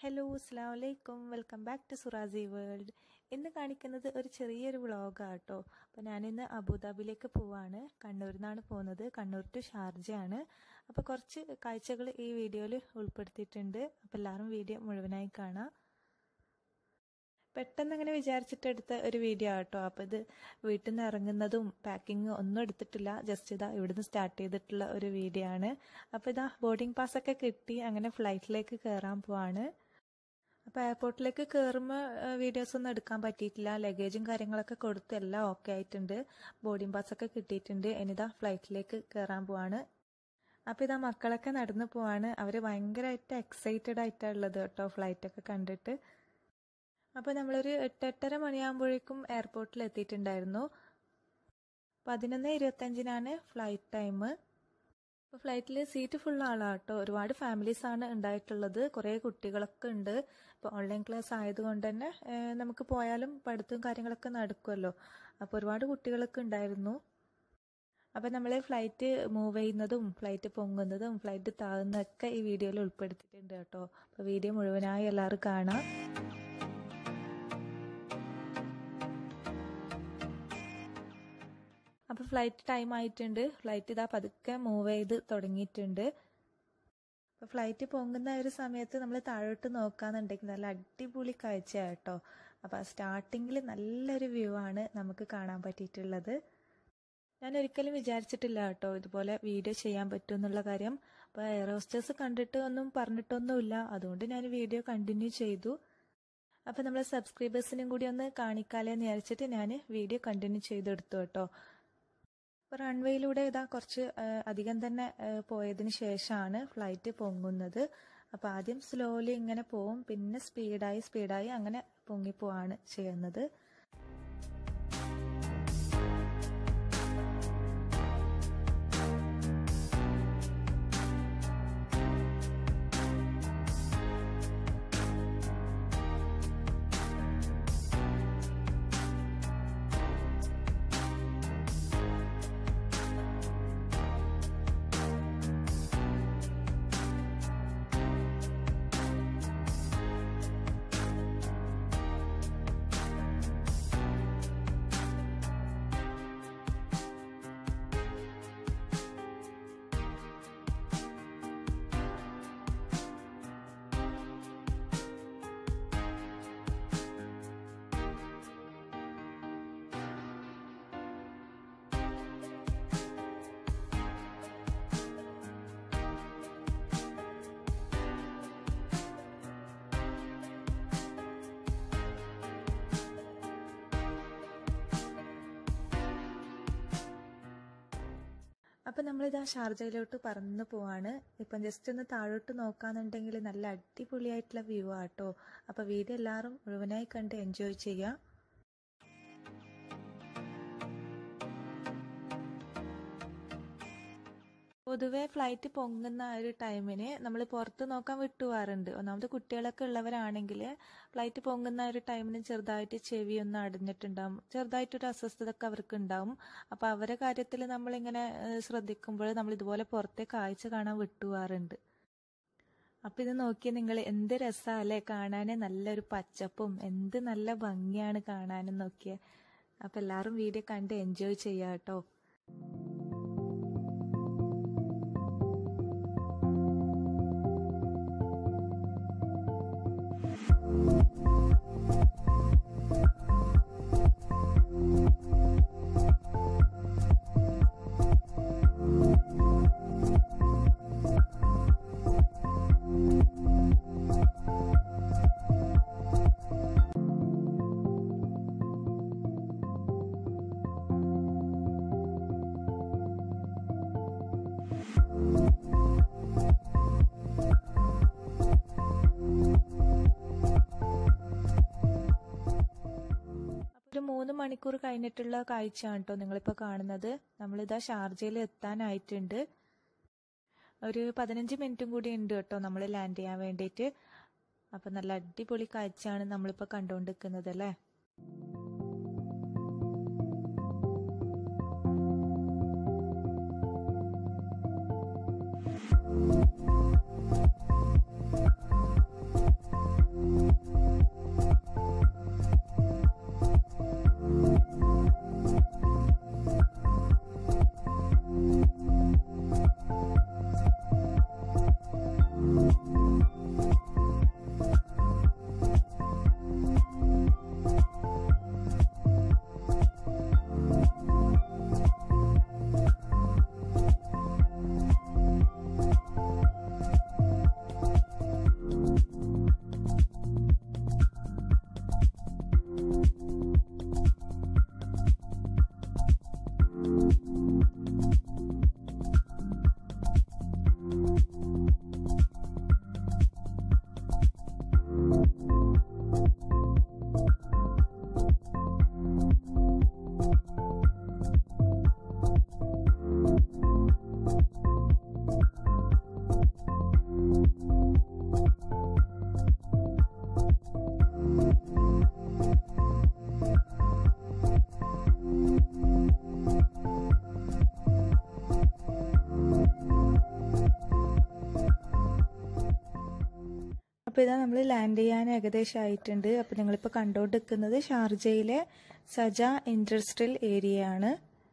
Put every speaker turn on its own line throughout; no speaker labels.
hello അസ്സാം വലൈക്കും welcome back to Surasi world ഇന്ന് കാണിക്കുന്നത് ഒരു ചെറിയൊരു വ്ളോഗാണ് കേട്ടോ അപ്പോൾ ഞാനിന്ന് അബുദാബിയിലേക്ക് പോവാണ് കണ്ണൂരിൽ നിന്നാണ് പോകുന്നത് കണ്ണൂർ ടു ഷാർജയാണ് അപ്പോൾ കുറച്ച് കാഴ്ചകൾ ഈ വീഡിയോയിൽ ഉൾപ്പെടുത്തിയിട്ടുണ്ട് അപ്പോൾ എല്ലാവരും വീഡിയോ മുഴുവനായി കാണാം പെട്ടെന്ന് അങ്ങനെ വിചാരിച്ചിട്ട് എടുത്ത ഒരു വീഡിയോ ആട്ടോ അപ്പോൾ ഇത് വീട്ടിൽ നിന്ന് ഇറങ്ങുന്നതും പാക്കിങ് ഒന്നും എടുത്തിട്ടില്ല ജസ്റ്റ് ഇതാ ഇവിടുന്ന് സ്റ്റാർട്ട് ചെയ്തിട്ടുള്ള ഒരു വീഡിയോ ആണ് അപ്പോൾ ഇതാ ബോർഡിംഗ് പാസ് ഒക്കെ കിട്ടി അങ്ങനെ ഫ്ലൈറ്റിലേക്ക് കയറാൻ പോവാണ് അപ്പോൾ എയർപോർട്ടിലേക്ക് കയറുമ്പോൾ വീഡിയോസ് ഒന്നും എടുക്കാൻ പറ്റിയിട്ടില്ല ലഗേജും കാര്യങ്ങളൊക്കെ കൊടുത്ത് എല്ലാം ഓക്കെ ആയിട്ടുണ്ട് ബോർഡിംഗ് പാസ് ഒക്കെ കിട്ടിയിട്ടുണ്ട് ഇനിതാ ഫ്ലൈറ്റിലേക്ക് കയറാൻ പോവാണ് അപ്പോൾ ഇതാ മക്കളൊക്കെ നടന്നു പോവാണ് അവർ ഭയങ്കരമായിട്ട് എക്സൈറ്റഡ് ആയിട്ടാണ് ഉള്ളത് കേട്ടോ ഫ്ലൈറ്റൊക്കെ കണ്ടിട്ട് അപ്പോൾ നമ്മളൊരു എട്ട് എട്ടര മണിയാകുമ്പോഴേക്കും എയർപോർട്ടിൽ എത്തിയിട്ടുണ്ടായിരുന്നു പതിനൊന്ന് ഇരുപത്തഞ്ചിനാണ് ഫ്ലൈറ്റ് ടൈം അപ്പോൾ ഫ്ലൈറ്റിൽ സീറ്റ് ഫുൾ ആളാണ് കേട്ടോ ഒരുപാട് ഫാമിലീസ് ആണ് ഉണ്ടായിട്ടുള്ളത് കുറേ കുട്ടികളൊക്കെ ഉണ്ട് ഇപ്പോൾ ഓൺലൈൻ ക്ലാസ് ആയതുകൊണ്ട് തന്നെ നമുക്ക് പോയാലും പഠിത്തവും കാര്യങ്ങളൊക്കെ നടക്കുമല്ലോ അപ്പോൾ ഒരുപാട് കുട്ടികളൊക്കെ ഉണ്ടായിരുന്നു അപ്പോൾ നമ്മൾ ഫ്ലൈറ്റ് മൂവ് ചെയ്യുന്നതും ഫ്ലൈറ്റ് പൊങ്ങുന്നതും ഫ്ലൈറ്റ് താഴുന്നതൊക്കെ ഈ വീഡിയോയിൽ ഉൾപ്പെടുത്തിയിട്ടുണ്ട് കേട്ടോ അപ്പോൾ വീഡിയോ മുഴുവനായി എല്ലാവരും കാണാം അപ്പോൾ ഫ്ലൈറ്റ് ടൈം ആയിട്ടുണ്ട് ഫ്ലൈറ്റ് ഇതാ പതുക്കെ മൂവ് ചെയ്ത് തുടങ്ങിയിട്ടുണ്ട് അപ്പോൾ ഫ്ലൈറ്റ് പൊങ്ങുന്ന ഒരു സമയത്ത് നമ്മൾ താഴോട്ട് നോക്കാന്നുണ്ടെങ്കിൽ നല്ല അടിപൊളി കാഴ്ചയാണ് കേട്ടോ അപ്പോൾ സ്റ്റാർട്ടിങ്ങിൽ നല്ലൊരു വ്യൂ ആണ് നമുക്ക് കാണാൻ പറ്റിയിട്ടുള്ളത് ഞാൻ ഒരിക്കലും വിചാരിച്ചിട്ടില്ല കേട്ടോ ഇതുപോലെ വീഡിയോ ചെയ്യാൻ പറ്റും എന്നുള്ള കാര്യം അപ്പോൾ എയർ ഹോസ്റ്റേഴ്സ് കണ്ടിട്ട് ഒന്നും പറഞ്ഞിട്ടൊന്നുമില്ല അതുകൊണ്ട് ഞാൻ വീഡിയോ കണ്ടിന്യൂ ചെയ്തു അപ്പോൾ നമ്മളെ സബ്സ്ക്രൈബേഴ്സിനും കൂടി ഒന്ന് കാണിക്കാലെന്ന് വിചാരിച്ചിട്ട് ഞാൻ വീഡിയോ കണ്ടിന്യൂ ചെയ്തെടുത്തു കേട്ടോ റൺവേയിലൂടെ ഇതാ കുറച്ച് അധികം തന്നെ പോയതിന് ശേഷമാണ് ഫ്ലൈറ്റ് പൊങ്ങുന്നത് അപ്പോൾ ആദ്യം സ്ലോലി ഇങ്ങനെ പോവും പിന്നെ സ്പീഡായി സ്പീഡായി അങ്ങനെ പൊങ്ങിപ്പോവാണ് ചെയ്യുന്നത് അപ്പം നമ്മളിതാ ഷാർജയിലോട്ട് പറന്ന് പോവാണ് ഇപ്പം ജസ്റ്റ് ഒന്ന് താഴോട്ട് നോക്കാന്നുണ്ടെങ്കിൽ നല്ല അടിപൊളിയായിട്ടുള്ള വ്യൂ ആട്ടോ അപ്പം വീഡിയോ എല്ലാവരും മുഴുവനായി കണ്ട് എൻജോയ് ചെയ്യാം പൊതുവെ ഫ്ലൈറ്റ് പൊങ്ങുന്ന ഒരു ടൈമിന് നമ്മൾ പുറത്ത് നോക്കാൻ വിട്ടുപോകാറുണ്ട് ഒന്നാമത് കുട്ടികളൊക്കെ ഉള്ളവരാണെങ്കിൽ ഫ്ലൈറ്റ് പൊങ്ങുന്ന ഒരു ടൈമിന് ചെറുതായിട്ട് ചെവി ഒന്ന് അടഞ്ഞിട്ടുണ്ടാവും ചെറുതായിട്ടൊരു അസ്വസ്ഥതയൊക്കെ അവർക്ക് ഉണ്ടാവും അപ്പോൾ അവരെ കാര്യത്തിൽ നമ്മളിങ്ങനെ ശ്രദ്ധിക്കുമ്പോൾ നമ്മൾ ഇതുപോലെ പുറത്തെ കാഴ്ച കാണാൻ വിട്ടുപോകാറുണ്ട് അപ്പം ഇത് നോക്കിയാൽ നിങ്ങൾ എന്ത് രസമല്ലേ കാണാൻ നല്ലൊരു പച്ചപ്പും എന്ത് നല്ല ഭംഗിയാണ് കാണാനും നോക്കിയേ അപ്പം എല്ലാവരും വീഡിയോ കണ്ട് എൻജോയ് ചെയ്യാം കേട്ടോ ഒരു മൂന്ന് മണിക്കൂർ കഴിഞ്ഞിട്ടുള്ള കാഴ്ചയാണ് കേട്ടോ നിങ്ങളിപ്പോൾ കാണുന്നത് നമ്മളിതാ ഷാർജയിൽ എത്താനായിട്ടുണ്ട് ഒരു പതിനഞ്ച് മിനിറ്റും കൂടി ഉണ്ട് കേട്ടോ നമ്മൾ ലാൻഡ് ചെയ്യാൻ വേണ്ടിയിട്ട് അപ്പം നല്ല അടിപൊളി കാഴ്ചയാണ് നമ്മളിപ്പോൾ കണ്ടുകൊണ്ടിരിക്കുന്നത് അല്ലേ അപ്പോൾ ഇതാ നമ്മൾ ലാൻഡ് ചെയ്യാൻ ഏകദേശം ആയിട്ടുണ്ട് അപ്പോൾ നിങ്ങളിപ്പോൾ കണ്ടുകൊണ്ടിരിക്കുന്നത് ഷാർജയിലെ സജ ഇൻഡസ്ട്രിയൽ ഏരിയ ആണ്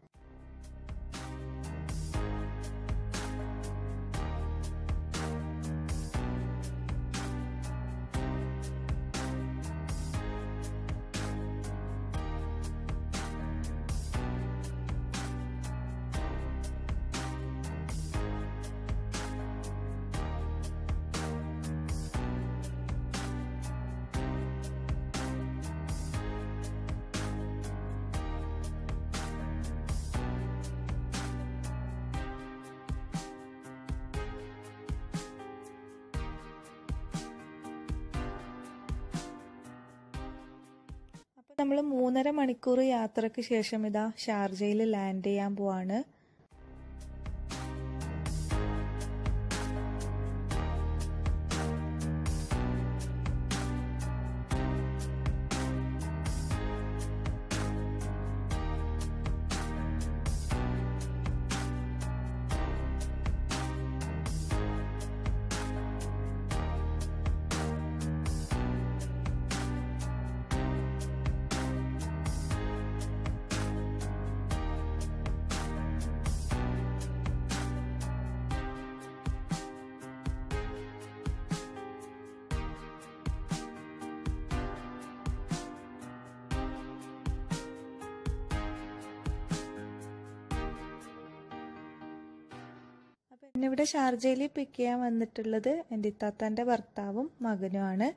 അപ്പോൾ നമ്മൾ മൂന്നര മണിക്കൂർ യാത്രയ്ക്ക് ശേഷം ഇതാ ഷാർജയിൽ ലാൻഡ് ചെയ്യാൻ പോവാണ് അപ്പം എന്നെ ഇവിടെ ഷാർജയിൽ പിക്ക് ചെയ്യാൻ വന്നിട്ടുള്ളത് എൻ്റെ ഇത്താത്താൻ്റെ ഭർത്താവും മകനുമാണ്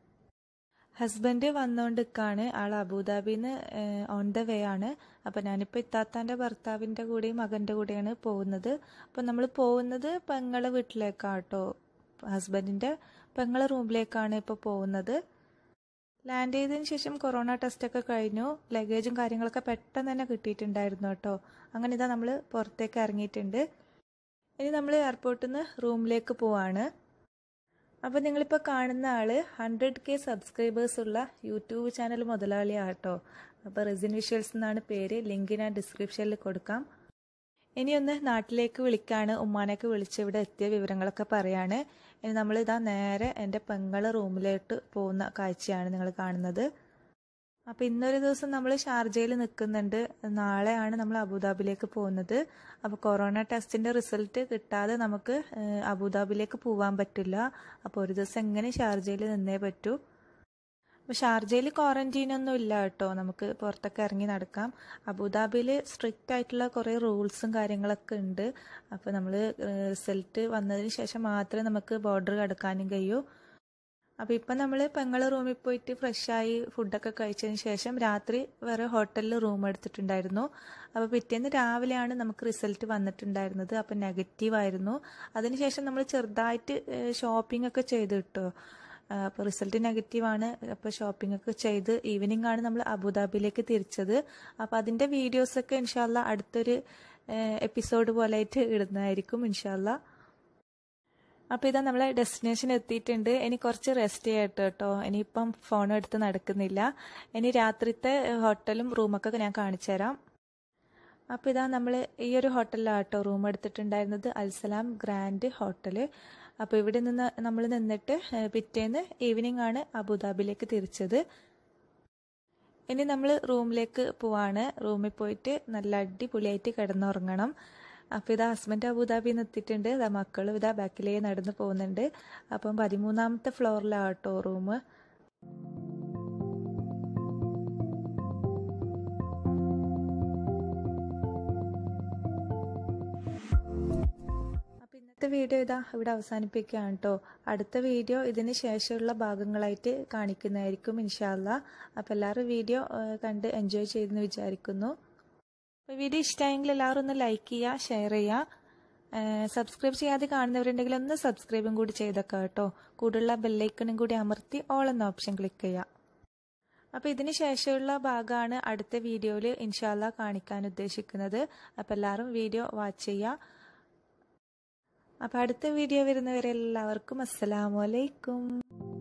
ഹസ്ബൻഡ് വന്നുകൊണ്ടിരിക്കുകയാണ് ആൾ അബുദാബിന്ന് ഓൺ ദ വേ ആണ് അപ്പം ഞാനിപ്പോൾ ഇത്താത്താൻ്റെ ഭർത്താവിൻ്റെ കൂടെയും മകൻ്റെ കൂടെയാണ് പോകുന്നത് അപ്പം നമ്മൾ പോകുന്നത് പെങ്ങളെ വീട്ടിലേക്കാണ് കേട്ടോ ഹസ്ബൻഡിൻ്റെ പെങ്ങളെ റൂമിലേക്കാണ് ഇപ്പോൾ പോകുന്നത് ലാൻഡ് ചെയ്തതിന് ശേഷം കൊറോണ ടെസ്റ്റൊക്കെ കഴിഞ്ഞു ലഗേജും കാര്യങ്ങളൊക്കെ പെട്ടെന്ന് തന്നെ കിട്ടിയിട്ടുണ്ടായിരുന്നു കേട്ടോ അങ്ങനെ ഇതാ നമ്മൾ പുറത്തേക്ക് ഇറങ്ങിയിട്ടുണ്ട് ഇനി നമ്മൾ എയർപോർട്ടിൽ നിന്ന് റൂമിലേക്ക് പോവാണ് അപ്പോൾ നിങ്ങളിപ്പോൾ കാണുന്ന ആൾ ഹൺഡ്രഡ് കെ സബ്സ്ക്രൈബേഴ്സ് ഉള്ള യൂട്യൂബ് ചാനൽ മുതലാളിയാണ് കേട്ടോ അപ്പോൾ റെസിൻ വിഷ്വൽസ് എന്നാണ് പേര് ലിങ്ക് ഞാൻ ഡിസ്ക്രിപ്ഷനിൽ കൊടുക്കാം ഇനി ഒന്ന് നാട്ടിലേക്ക് വിളിക്കാണ് ഉമ്മാനൊക്കെ വിളിച്ച് ഇവിടെ എത്തിയ വിവരങ്ങളൊക്കെ പറയാണ് ഇനി നമ്മൾ ഇതാ നേരെ എൻ്റെ പെങ്ങളെ റൂമിലോട്ട് പോകുന്ന കാഴ്ചയാണ് നിങ്ങൾ കാണുന്നത് അപ്പോൾ ഇന്നൊരു ദിവസം നമ്മൾ ഷാർജയിൽ നിൽക്കുന്നുണ്ട് നാളെയാണ് നമ്മൾ അബുദാബിയിലേക്ക് പോകുന്നത് അപ്പോൾ കൊറോണ ടെസ്റ്റിൻ്റെ റിസൾട്ട് കിട്ടാതെ നമുക്ക് അബുദാബിയിലേക്ക് പോകാൻ പറ്റില്ല അപ്പോൾ ഒരു ദിവസം എങ്ങനെ ഷാർജയിൽ നിന്നേ പറ്റൂ അപ്പോൾ ഷാർജയിൽ ക്വാറന്റീനൊന്നും ഇല്ല കേട്ടോ നമുക്ക് പുറത്തൊക്കെ ഇറങ്ങി നടക്കാം അബുദാബിയിൽ സ്ട്രിക്റ്റ് ആയിട്ടുള്ള കുറേ റൂൾസും കാര്യങ്ങളൊക്കെ ഉണ്ട് അപ്പോൾ നമ്മൾ റിസൾട്ട് വന്നതിന് ശേഷം മാത്രമേ നമുക്ക് ബോർഡർ കടക്കാനും കഴിയൂ അപ്പോൾ ഇപ്പം നമ്മൾ പെങ്ങളെ റൂമിൽ പോയിട്ട് ഫ്രഷായി ഫുഡൊക്കെ കഴിച്ചതിന് ശേഷം രാത്രി വേറെ ഹോട്ടലിൽ റൂം എടുത്തിട്ടുണ്ടായിരുന്നു അപ്പോൾ പിറ്റേന്ന് രാവിലെയാണ് നമുക്ക് റിസൾട്ട് വന്നിട്ടുണ്ടായിരുന്നത് അപ്പോൾ നെഗറ്റീവ് ആയിരുന്നു അതിനുശേഷം നമ്മൾ ചെറുതായിട്ട് ഷോപ്പിംഗ് ഒക്കെ ചെയ്ത് കിട്ടോ അപ്പോൾ റിസൾട്ട് നെഗറ്റീവ് ആണ് അപ്പോൾ ഷോപ്പിംഗ് ഒക്കെ ചെയ്ത് ഈവനിങ് ആണ് നമ്മൾ അബുദാബിയിലേക്ക് തിരിച്ചത് അപ്പോൾ അതിൻ്റെ വീഡിയോസൊക്കെ ഇൻഷാല്ല അടുത്തൊരു എപ്പിസോഡ് പോലെ ആയിട്ട് ഇടുന്നതായിരിക്കും ഇൻഷാല്ല അപ്പോൾ ഇതാ നമ്മളെ ഡെസ്റ്റിനേഷൻ എത്തിയിട്ടുണ്ട് ഇനി കുറച്ച് റെസ്റ്റ് ചെയ്യട്ടെ കേട്ടോ ഇനിയിപ്പം ഫോൺ എടുത്ത് നടക്കുന്നില്ല ഇനി രാത്രിത്തെ ഹോട്ടലും റൂമൊക്കെ ഞാൻ കാണിച്ചു തരാം അപ്പോൾ ഇതാ നമ്മൾ ഈ ഒരു ഹോട്ടലിലാണ് കേട്ടോ റൂം എടുത്തിട്ടുണ്ടായിരുന്നത് അൽസലാം ഗ്രാൻഡ് ഹോട്ടൽ അപ്പോൾ ഇവിടെ നിന്ന് നമ്മൾ നിന്നിട്ട് പിറ്റേന്ന് ഈവനിങ് ആണ് അബുദാബിയിലേക്ക് തിരിച്ചത് ഇനി നമ്മൾ റൂമിലേക്ക് പോവാണ് റൂമിൽ പോയിട്ട് നല്ല അടിപൊളിയായിട്ട് കിടന്നുറങ്ങണം അപ്പോൾ ഇതാ ഹസ്ബൻഡ് അബുദാബിയിൽ നിന്ന് എത്തിയിട്ടുണ്ട് ഇതാ മക്കളും ഇതാ ബാക്കിലേ നടന്ന് പോകുന്നുണ്ട് അപ്പം പതിമൂന്നാമത്തെ ഫ്ലോറിലാണ് കേട്ടോ റൂം അപ്പോൾ ഇന്നത്തെ വീഡിയോ ഇതാ ഇവിടെ അവസാനിപ്പിക്കുകയാണ് കേട്ടോ അടുത്ത വീഡിയോ ഇതിന് ശേഷമുള്ള ഭാഗങ്ങളായിട്ട് കാണിക്കുന്നതായിരിക്കും ഇൻഷാല്ല അപ്പോൾ എല്ലാവരും വീഡിയോ കണ്ട് എൻജോയ് ചെയ്തെന്ന് വിചാരിക്കുന്നു അപ്പോൾ വീഡിയോ ഇഷ്ടമായെങ്കിൽ എല്ലാവരും ഒന്ന് ലൈക്ക് ചെയ്യുക ഷെയർ ചെയ്യുക സബ്സ്ക്രൈബ് ചെയ്യാതെ കാണുന്നവരുണ്ടെങ്കിൽ ഒന്ന് സബ്സ്ക്രൈബും കൂടി ചെയ്തേക്കാം കേട്ടോ കൂടുതലുള്ള ബെല്ലൈക്കണും കൂടി അമർത്തി ഓൾ എന്ന ഓപ്ഷൻ ക്ലിക്ക് ചെയ്യുക അപ്പോൾ ഇതിന് ശേഷമുള്ള ഭാഗമാണ് അടുത്ത വീഡിയോയിൽ ഇൻഷാല്ല കാണിക്കാൻ ഉദ്ദേശിക്കുന്നത് അപ്പോൾ എല്ലാവരും വീഡിയോ വാച്ച് ചെയ്യുക അപ്പോൾ അടുത്ത വീഡിയോ വരുന്നവരെ എല്ലാവർക്കും അസ്സലാമലൈക്കും